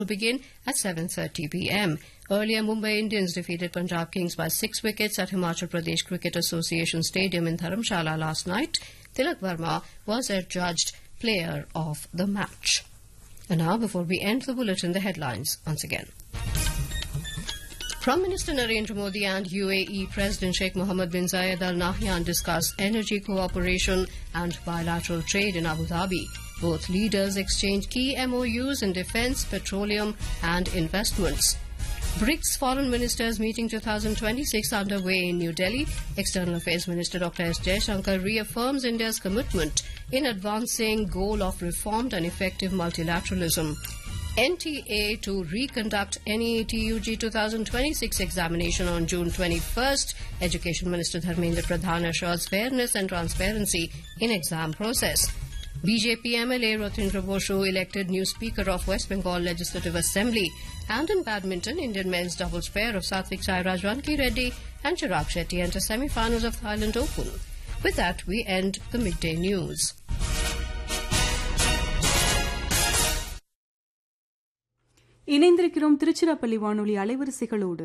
will begin at 7.30 p.m. Earlier, Mumbai Indians defeated Punjab Kings by six wickets at Himachal Pradesh Cricket Association Stadium in Dharamshala last night. Tilak Verma was adjudged player of the match. And now, before we end the bulletin, the headlines once again. Prime Minister Narendra Modi and UAE President Sheikh Mohammed bin Zayed Al Nahyan discussed energy cooperation and bilateral trade in Abu Dhabi. Both leaders exchanged key MOUs in defense, petroleum, and investments. BRICS Foreign Ministers Meeting 2026 underway in New Delhi. External Affairs Minister Dr. S. Jaishankar reaffirms India's commitment in advancing goal of reformed and effective multilateralism. NTA to reconduct NEATUG 2026 examination on June 21st. Education Minister Dharmendra Pradhan assures fairness and transparency in exam process. BJP MLA Rotindra Boshu elected new Speaker of West Bengal Legislative Assembly. And in badminton, Indian men's doubles pair of Satvik Sairaj Ranki Reddy and Chirag Shetty enter semi-finals of Thailand Open. With that, we end the midday news. இணைந்திருக்கிறோம் திருச்சிராப்பள்ளி வானொலி அலைவரிசைகளோடு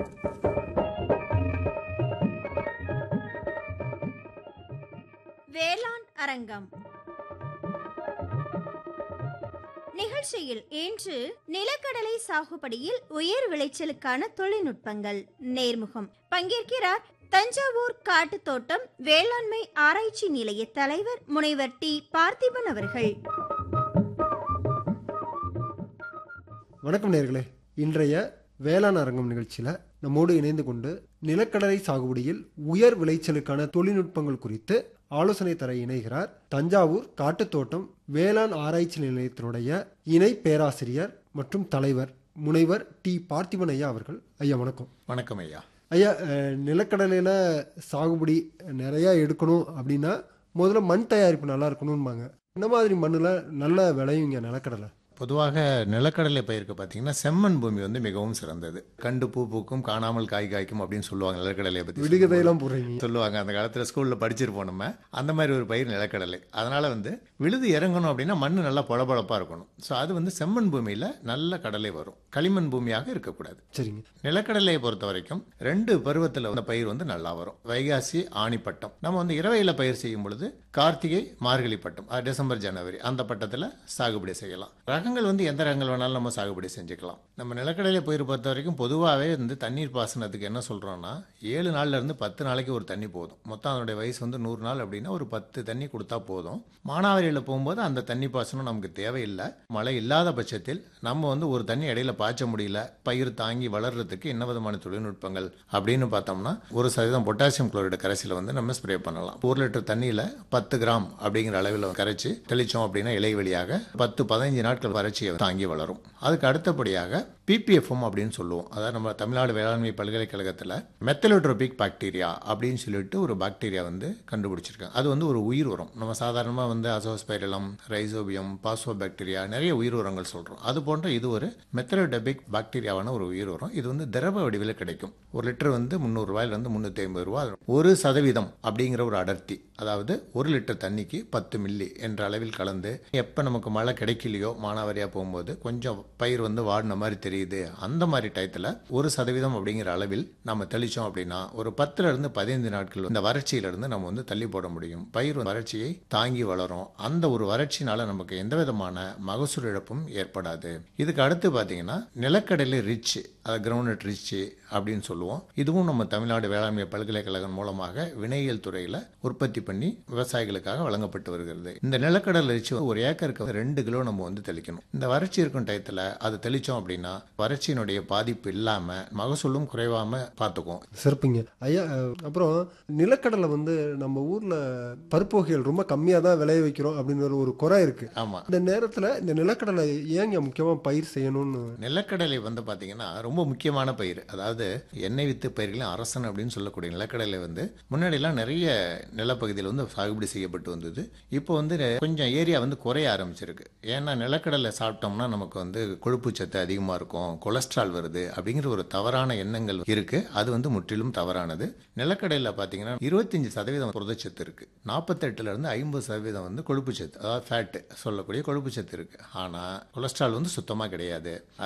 வேளாண் அரங்கம் நிகழ்ச்சியில் இன்று நிலக்கடலை சாகுபடியில் உயர் விளைச்சலுக்கான தொழில்நுட்பங்கள் நேர்முகம் பங்கேற்கிறார் தஞ்சாவூர் காட்டுத்தோட்டம் வேளாண்மை ஆராய்ச்சி நிலைய தலைவர் முனைவர் டி பார்த்திபன் அவர்கள் வணக்கம் நேர்களே இன்றைய வேளாண் அரங்கம் நிகழ்ச்சியில் நம்மோடு இணைந்து கொண்டு நிலக்கடலை சாகுபடியில் உயர் விளைச்சலுக்கான தொழில்நுட்பங்கள் குறித்து ஆலோசனை தர இணைகிறார் தஞ்சாவூர் காட்டுத்தோட்டம் வேளாண் ஆராய்ச்சி நிலையத்தினுடைய இணை பேராசிரியர் மற்றும் தலைவர் முனைவர் டி பார்த்திபன் ஐயா அவர்கள் ஐயா வணக்கம் வணக்கம் ஐயா ஐயா அஹ், நிலக்கடலையில சாகுபடி நிறையா எடுக்கணும் அப்படின்னா முதல்ல மண் தயாரிப்பு நல்லா இருக்கணும்பாங்க இந்த மாதிரி மண்ணில் நல்ல விளையுங்க நிலக்கடலை பொதுவாக நிலக்கடலை பயிருக்கு பார்த்தீங்கன்னா செம்மண் பூமி வந்து மிகவும் சிறந்தது கண்டு பூ பூக்கும் காணாமல் காய் காய்க்கும் அப்படின்னு சொல்லுவாங்க நிலக்கடலையை பற்றி விடுகதையெல்லாம் போடுறீங்க சொல்லுவாங்க அந்த காலத்தில் ஸ்கூலில் படிச்சிருப்போம் நம்ம அந்த மாதிரி ஒரு பயிர் நிலக்கடலை அதனால் வந்து விழுது இறங்கணும் அப்படின்னா மண் நல்லா பொளபொளப்பாக இருக்கணும் ஸோ அது வந்து செம்மண் பூமியில் நல்ல கடலை வரும் களிமண் பூமியாக இருக்கக்கூடாது சரிங்க நிலக்கடலையை பொறுத்த வரைக்கும் ரெண்டு பருவத்தில் அந்த பயிர் வந்து நல்லா வரும் வைகாசி ஆணிப்பட்டம் நம்ம வந்து இரவையில் பயிர் செய்யும் பொழுது கார்த்திகை மார்கழி பட்டம் அது டிசம்பர் ஜனவரி அந்த பட்டத்தில் சாகுபடி செய்யலாம் ரகங்கள் வந்து எந்த ரகங்கள் வேணாலும் நம்ம சாகுபடி செஞ்சுக்கலாம் நம்ம நிலக்கடலை பயிர் பொறுத்த வரைக்கும் பொதுவாகவே வந்து தண்ணீர் பாசனத்துக்கு என்ன சொல்கிறோம்னா ஏழு நாள்ல இருந்து பத்து நாளைக்கு ஒரு தண்ணி போதும் மொத்தம் அதனுடைய வயசு வந்து நூறு நாள் அப்படின்னா ஒரு பத்து தண்ணி கொடுத்தா போதும் மானாவாரியில் போகும்போது அந்த தண்ணி பாசனம் நமக்கு தேவையில்லை மழை இல்லாத பட்சத்தில் நம்ம வந்து ஒரு தண்ணி இடையில பாய்ச்ச முடியல பயிர் தாங்கி வளர்றதுக்கு என்ன விதமான தொழில்நுட்பங்கள் அப்படின்னு பார்த்தோம்னா ஒரு சதவீதம் பொட்டாசியம் குளோரைடு கரைசலை வந்து நம்ம ஸ்ப்ரே பண்ணலாம் ஒரு லிட்டர் தண்ணியில் பத்து கிராம் அப்படிங்கிற அளவில் கரைச்சி தெளிச்சோம் அப்படின்னா இலை வழியாக பத்து பதினஞ்சு நாட்கள் வறட்சியை தாங்கி வளரும் அதுக்கு அடுத்தபடியாக பிபிஎஃப்எம் அப்படின்னு சொல்லுவோம் அதாவது நம்ம தமிழ்நாடு வேளாண்மை பல்கலைக்கழகத்தில் மெத்தலோட்ரோபிக் பாக்டீரியா அப்படின்னு சொல்லிட்டு ஒரு பாக்டீரியா வந்து கண்டுபிடிச்சிருக்காங்க அது வந்து ஒரு உயிர் உரம் நம்ம சாதாரணமாக வந்து அசோஸ்பைரலம் ரைசோபியம் பாஸ்போ பாக்டீரியா நிறைய உயிர் உரங்கள் சொல்கிறோம் அது போன்ற இது ஒரு மெத்தலோடபிக் பாக்டீரியாவான ஒரு உயிர் உரம் இது வந்து திரவ வடிவில் கிடைக்கும் ஒரு லிட்டர் வந்து முந்நூறு ரூபாயிலிருந்து முந்நூற்றி ஐம்பது ரூபா ஒரு சதவீதம் அப்படிங்கிற ஒரு அடர்த்தி அதாவது ஒரு லிட்டர் தண்ணிக்கு பத்து மில்லி என்ற அளவில் கலந்து எப்போ நமக்கு மழை கிடைக்கலையோ மானாவாரியாக போகும்போது கொஞ்சம் பயிர் வந்து வாடின மாதிரி தெரியுது அந்த மாதிரி டயத்தில் ஒரு சதவீதம் அப்படிங்கிற அளவில் நம்ம தெளிச்சோம் அப்படின்னா ஒரு பத்துல இருந்து பதினைந்து நாட்கள் இந்த வறட்சியிலிருந்து நம்ம வந்து தள்ளி போட முடியும் பயிர் வறட்சியை தாங்கி வளரும் அந்த ஒரு வறட்சினால நமக்கு எந்த விதமான மகசூல் இழப்பும் ஏற்படாது இதுக்கு அடுத்து பார்த்தீங்கன்னா நிலக்கடலை ரிச் அது கிரவுண்ட் ரிச் அப்படின்னு சொல்லுவோம் இதுவும் நம்ம தமிழ்நாடு வேளாண்மை பல்கலைக்கழகம் மூலமாக வினையியல் துறையில் உற்பத்தி பண்ணி விவசாயிகளுக்காக வழங்கப்பட்டு வருகிறது இந்த நிலக்கடலை ரிச் ஒரு ஏக்கருக்கு ரெண்டு கிலோ நம்ம வந்து தெளிக்கணும் இந்த வறட்சி இருக்கும் டயத்தில் அது தெளிச்சோம் அப்படின்னா வறட்சியினுடைய பாதிப்பு இல்லாம மகசூலும் குறைவாம பார்த்துக்கும் சிறப்புங்க ஐயா அஹ், அப்புறம் நிலக்கடலை வந்து நம்ம ஊர்ல பருப்பு வகைகள் ரொம்ப கம்மியாக தான் விளைய வைக்கிறோம் அப்படிங்கிற ஒரு குறை இருக்கு ஆமா இந்த நேரத்தில் இந்த நிலக்கடலை ஏங்க முக்கியமாக பயிர் செய்யணும்னு நிலக்கடலை வந்து பார்த்தீங்கன்னா ரொம்ப முக்கியமான பயிர் அதாவது எண்ணெய் வித்து பயிர்களின் அரசன் அப்படின்னு சொல்லக்கூடிய நிலக்கடலை வந்து முன்னாடிலாம் நிறைய நிலப்பகுதியில் வந்து சாகுபடி செய்யப்பட்டு வந்தது இப்போ வந்து கொஞ்சம் ஏரியா வந்து குறைய ஆரம்பிச்சிருக்கு ஏன்னா நிலக்கடலை சாப்பிட்டோம்னா நமக்கு வந்து கொழுப்பு சத்து அதிகமாக இருக்கும் இருக்கும் கொலஸ்ட்ரால் வருது அப்படிங்கிற ஒரு தவறான எண்ணங்கள் இருக்கு அது வந்து முற்றிலும் தவறானது நிலக்கடையில் பார்த்தீங்கன்னா இருபத்தஞ்சு சதவீதம் புரதச்சத்து இருக்கு நாற்பத்தெட்டுல இருந்து ஐம்பது சதவீதம் வந்து கொழுப்புச்சத்து அதாவது ஃபேட்டு சொல்லக்கூடிய கொழுப்புச்சத்து இருக்கு ஆனால் கொலஸ்ட்ரால் வந்து சுத்தமாக கிடையாது